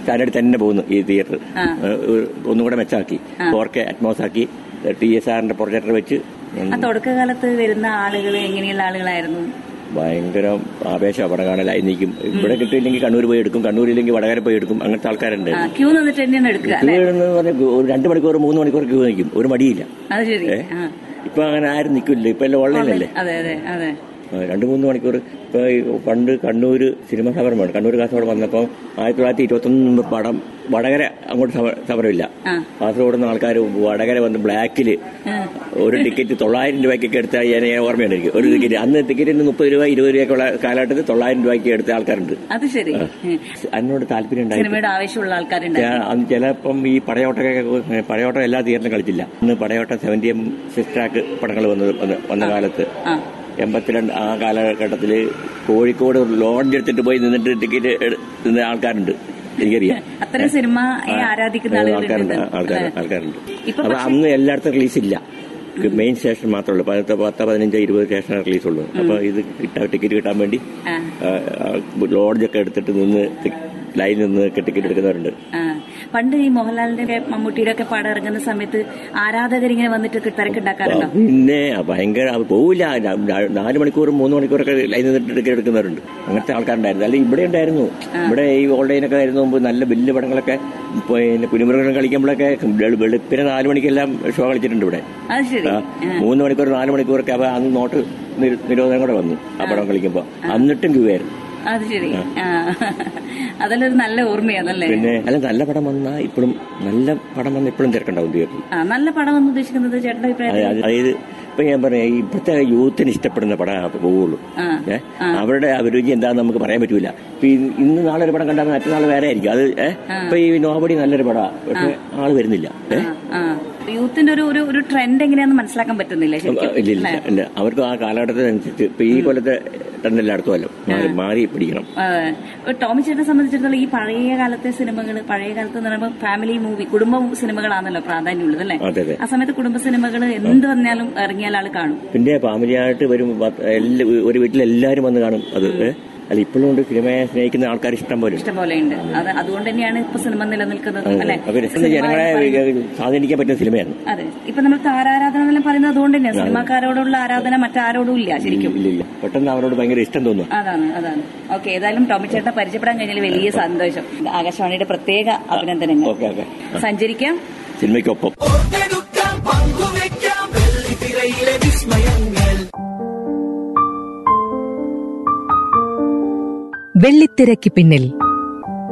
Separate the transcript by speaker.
Speaker 1: Standard തന്നെ പോകുന്നു ഈ തിയേറ്റർ ഒന്നും കൂടെ മെച്ചാക്കി ഫോർ കെ അറ്റ്മോസ് ആക്കി ടി എസ് ആറിന്റെ പ്രൊജക്ടർ വെച്ച്
Speaker 2: ആ തുടക്കകാലത്ത് വരുന്ന ആളുകൾ എങ്ങനെയുള്ള ആളുകളായിരുന്നു
Speaker 1: ഭയങ്കര ആവേശ അവിടെ കാണലായി നിൽക്കും ഇവിടെ കിട്ടിയില്ലെങ്കിൽ കണ്ണൂർ പോയി എടുക്കും കണ്ണൂരില്ലെങ്കിൽ വടകര പോയി എടുക്കും അങ്ങനത്തെ ആൾക്കാരുണ്ട്
Speaker 2: ആ, ക്യൂ നിന്നിട്ട് തന്നെയാണ് എടുക്കുക
Speaker 1: ക്യൂ എന്ന് പറഞ്ഞാൽ ഒരു രണ്ട് മണിക്കൂർ മൂന്ന് മണിക്കൂർ ക്യൂ നിൽക്കും ഒരു മടിയില്ല
Speaker 2: അത് ശരി
Speaker 1: ഏ?
Speaker 2: ആ
Speaker 1: ഇപ്പൊ അങ്ങനെ ആരും നിൽക്കില്ല ഇപ്പൊ എല്ലാം ഓൺലൈനല്ലേ
Speaker 2: അതെ അതെ അതെ
Speaker 1: ആ, രണ്ട് മൂന്ന് മണിക്കൂർ ഇപ്പൊ ഈ പണ്ട് കണ്ണൂര് സിനിമ സമരമാണ് കണ്ണൂർ കാസർഗോഡ് വന്നപ്പോൾ ആയിരത്തി തൊള്ളായിരത്തി ഇരുപത്തൊന്ന് പടം വടകര അങ്ങോട്ട് സമ- സമരമില്ല
Speaker 2: ആ.
Speaker 1: കാസർഗോഡ് നിന്ന് ആൾക്കാർ വടകര വന്ന് ബ്ലാക്കില് ഒരു ടിക്കറ്റ് തൊള്ളായിരം രൂപയ്ക്കൊക്കെ എടുത്ത ഞാൻ ഓർമ്മയുണ്ട് എനിക്ക് ഒരു ടിക്കറ്റ് അന്ന് ടിക്കറ്റിന് മുപ്പത് രൂപ ഇരുപത് രൂപയ്ക്കുള്ള കാലഘട്ടത്തിൽ തൊള്ളായിരം രൂപയ്ക്ക് എടുത്ത ആൾക്കാരുണ്ട്
Speaker 2: അത് ശരി ഉം.
Speaker 1: അതിനോട് താല്പര്യം ഉണ്ടായി
Speaker 2: സിനിമയുടെ ആവശ്യമുള്ള ആൾക്കാരുണ്ട്
Speaker 1: അന്ന് ചിലപ്പം ഈ പടയോട്ടൊക്കെ പടയോട്ടം എല്ലാ തിയേറ്ററിലും കളിച്ചില്ല അന്ന് Padayottam seventy M six track പടങ്ങൾ വന്നത് വന്ന- വന്ന കാലത്ത്
Speaker 2: ആ
Speaker 1: എൺപത്തിരണ്ട് ആ കാലഘട്ടത്തിൽ കോഴിക്കോട് ലോഡ്ജ് എടുത്തിട്ട് പോയി നിന്നിട്ട് ടിക്കറ്റ് എടുക്കുന്ന ആൾക്കാരുണ്ട് എനിക്കറിയാം
Speaker 2: അത്തരം സിനിമയെ ആരാധിക്കുന്ന
Speaker 1: ആൾക്കാരുണ്ട്
Speaker 2: ആളുകളുണ്ട്
Speaker 1: ആൾക്കാർ
Speaker 2: അല്ലേ?
Speaker 1: ആൾക്കാരുണ്ട്
Speaker 2: ഇപ്പൊ
Speaker 1: അപ്പൊ അന്ന് എല്ലായിടത്തും റിലീസ് ഇല്ല മെയിൻ സ്റ്റേഷൻ മാത്രമേ ഉള്ളൂ പത്ത് പത്ത് പതിനഞ്ച് ഇരുപത് സ്റ്റേഷൻ റിലീസ് ഉള്ളൂ അപ്പൊ ഇത് കിട്ടാൻ ടിക്കറ്റ് കിട്ടാൻ വേണ്ടി
Speaker 2: ആ.
Speaker 1: ലോഡ്ജൊക്കെ എടുത്തിട്ട് നിന്ന് ലൈനിൽ നിന്ന് ടിക്കറ്റ് എടുക്കുന്നവരുണ്ട്
Speaker 2: ആ. പണ്ട് ഈ മോഹൻലാലിന്റെ ഒക്കെ മമ്മൂട്ടിയുടെ ഒക്കെ പടം ഇറങ്ങുന്ന സമയത്ത് ആരാധകരിങ്ങനെ വന്നിട്ട് തിരക്കുണ്ടാക്കാറുണ്ടോ
Speaker 1: പിന്നെ ഭയങ്കര അത് പോവില്ല ന- ന- നാല് മണിക്കൂറും മൂന്ന് മണിക്കൂറൊക്കെ ലൈൻ നിന്നിട്ട് ടിക്കറ്റ് എടുക്കുന്നവരുണ്ട് അങ്ങനത്തെ ആൾക്കാരുണ്ടായിരുന്നു അല്ലെങ്കിൽ ഇവിടെ ഉണ്ടായിരുന്നു ഇവിടെ ഈ ഓൺലൈനൊക്കെ ആയിരുന്നു മുമ്പ് നല്ല വലിയ പടങ്ങളൊക്കെ പിന്നെ കുഞ്ഞുമൃഗം കളിക്കുമ്പോഴൊക്കെ വെളു- വെളുപ്പിനെ നാല് മണിക്കെല്ലാം ഷോ കളിച്ചിട്ടുണ്ട് ഇവിടെ
Speaker 2: അത് ശരി
Speaker 1: ആ, മൂന്ന് മണിക്കൂർ നാല് മണിക്കൂറൊക്കെ അപ്പൊ അന്ന് നോട്ട് നിര- നിരോധനം കൂടെ വന്നു ആ പടം കളിക്കുമ്പോ എന്നിട്ടും ക്യൂ ആയിരുന്നു
Speaker 2: അത് ശരി ആ അതിലൊരു നല്ല ഓർമ്മയാണല്ലേ
Speaker 1: പിന്നെ അല്ല നല്ല പടം വന്നാ ഇപ്പോഴും നല്ല പടം വന്ന ഇപ്പോഴും തിരക്കുണ്ടാവും തിയേറ്ററിൽ
Speaker 2: ആ നല്ല പടം എന്ന് ഉദ്ദേശിക്കുന്നത് ചേട്ടന്റെ അഭിപ്രായത്തിൽ
Speaker 1: അത് അതായത് ഇപ്പൊ ഞാൻ പറയാം ഇപ്പോഴത്തെ യൂത്തിന് ഇഷ്ടപ്പെടുന്ന പടം പോവുള്ളൂ
Speaker 2: ആ.
Speaker 1: ഏ? അവരുടെ അഭിരുചി എന്താന്ന് നമുക്ക് പറയാൻ പറ്റൂല ഇപ്പൊ ഈ- ഇന്ന് നാളെ ഒരു പടം കണ്ടാൽ മറ്റന്നാൾ വേറെ ആയിരിക്കും അത് ഏ? ഇപ്പൊ ഈ നോബടി നല്ലൊരു പടമാണ് പക്ഷെ ആള് വരുന്നില്ല ഏ?
Speaker 2: ആ യൂത്തിന്റെ ഒരു ഒരു ഒരു ട്രെൻഡ് എങ്ങനെയാന്ന് മനസ്സിലാക്കാൻ പറ്റുന്നില്ല ശരിക്കും
Speaker 1: ഇല്ല ഇല്ല ഇല്ല അവർക്ക് ആ കാലഘട്ടത്തിനനുസരിച്ച് ഇപ്പൊ ഈ കൊല്ലത്തെ ട്രെൻഡല്ല അടുത്ത കൊല്ലം മാറി മാറി പിടിക്കണം
Speaker 2: അതെ. ഇപ്പൊ ടോമി ചേട്ടനെ സംബന്ധിച്ചിടത്തോളം ഈ പഴയ കാലത്തെ സിനിമകൾ പഴയ കാലത്ത് എന്ന് പറയുമ്പോൾ ഫാമിലി മൂവി കുടുംബ സിനിമകളാണല്ലോ പ്രാധാന്യമുള്ളത് അല്ലേ
Speaker 1: അതെ അതെ
Speaker 2: ആ സമയത്ത് കുടുംബ സിനിമകൾ എന്ത് വന്നാലും ഇറങ്ങിയാൽ ആള് കാണും
Speaker 1: പിന്നെ ഫാമിലിയായിട്ട് വരും പത്ത് എല്ലാ ഒരു വീട്ടിൽ എല്ലാരും വന്ന് കാണും അത് ഏ? അല്ല ഇപ്പോഴും ഉണ്ട് സിനിമയെ സ്നേഹിക്കുന്ന ആൾക്കാർ ഇഷ്ടം പോലെ ഉണ്ട്.
Speaker 2: ഇഷ്ടംപോലെ ഉണ്ട് അത് അതുകൊണ്ട് തന്നെയാണ് ഇപ്പൊ സിനിമ നിലനിൽക്കുന്നത് അല്ലെ
Speaker 1: അപ്പൊ രസം ജനങ്ങളെ സ്വാധീനിക്കാൻ പറ്റുന്ന സിനിമയാണ്
Speaker 2: അതെ ഇപ്പൊ നമ്മൾ താരാരാധന എന്നെല്ലാം പറയുന്നത് അതുകൊണ്ട് തന്നെയാണ് സിനിമാക്കാരോടുള്ള ആരാധന മറ്റാരോടും ഇല്ല ശരിക്കും
Speaker 1: ഇല്ല ഇല്ല പെട്ടെന്ന് അവരോട് ഭയങ്കര ഇഷ്ടം തോന്നുന്നു
Speaker 2: അതാണ് അതാണ് ഓക്കെ ഏതായാലും ടോമി ചേട്ടനെ പരിചയപ്പെടാൻ കഴിഞ്ഞാൽ വലിയ സന്തോഷം ആകാശവാണിയുടെ പ്രത്യേക അഭിനന്ദനങ്ങൾ
Speaker 1: ഓക്കെ ഓക്കെ
Speaker 2: സഞ്ചരിക്കാം
Speaker 1: സിനിമയ്ക്കൊപ്പം
Speaker 3: ഓർത്തെടുക്കാം പങ്കുവെക്കാം വെള്ളിത്തിരയിലെ വിസ്മയങ്ങൾ
Speaker 4: വെള്ളിത്തിരക്ക് പിന്നിൽ